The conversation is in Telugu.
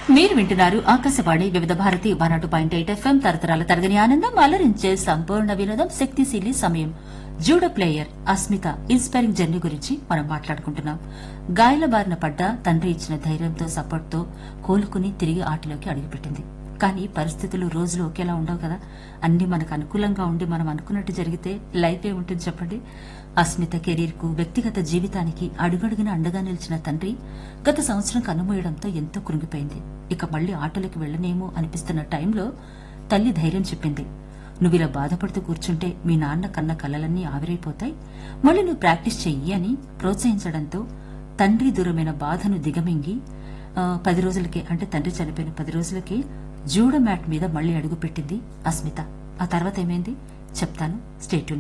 మీరు వింటున్నారు ఆకాశవాణి వివిధ భారతి వన్ అటు పాయింట్ ఎయిట్ ఎఫ్ఎం తరతరాల తరగని ఆనందం అలరించే సంపూర్ణ వినోదం శక్తిశీలి సమయం judo player Asmita inspiring journey గురించి మనం మాట్లాడుకుంటున్నాం గాయాల బారిన పడ్డ తండ్రి ఇచ్చిన ధైర్యంతో సపోర్ట్తో కోలుకుని తిరిగి ఆటలోకి అడుగుపెట్టింది కానీ పరిస్థితులు రోజులు ఒకేలా ఉండవు కదా అన్ని మనకు అనుకూలంగా ఉండి మనం అనుకున్నట్టు జరిగితే లైఫ్ ఏముంటుంది చెప్పండి అస్మిత కెరీర్ కు వ్యక్తిగత జీవితానికి అడుగడుగున అండగా నిలిచిన తండ్రి గత సంవత్సరం కన్నుమూయడంతో ఎంతో కృంగిపోయింది ఇక మళ్లీ ఆటలోకి వెళ్లనేమో అనిపిస్తున్న టైంలో తల్లి ధైర్యం చెప్పింది నువ్విలా బాధపడుతూ కూర్చుంటే మీ నాన్న కన్న కలలన్నీ ఆవిరైపోతాయి మళ్ళీ నువ్వు ప్రాక్టీస్ చెయ్యి అని ప్రోత్సహించడంతో తండ్రి దూరమైన బాధను దిగమింగి ఆ, పది రోజులకే అంటే తండ్రి చనిపోయిన పది రోజులకే జూడో మ్యాట్ మీద మళ్లీ అడుగుపెట్టింది అస్మిత ఆ తర్వాత ఏమైంది చెప్తాను స్టేట్యూన్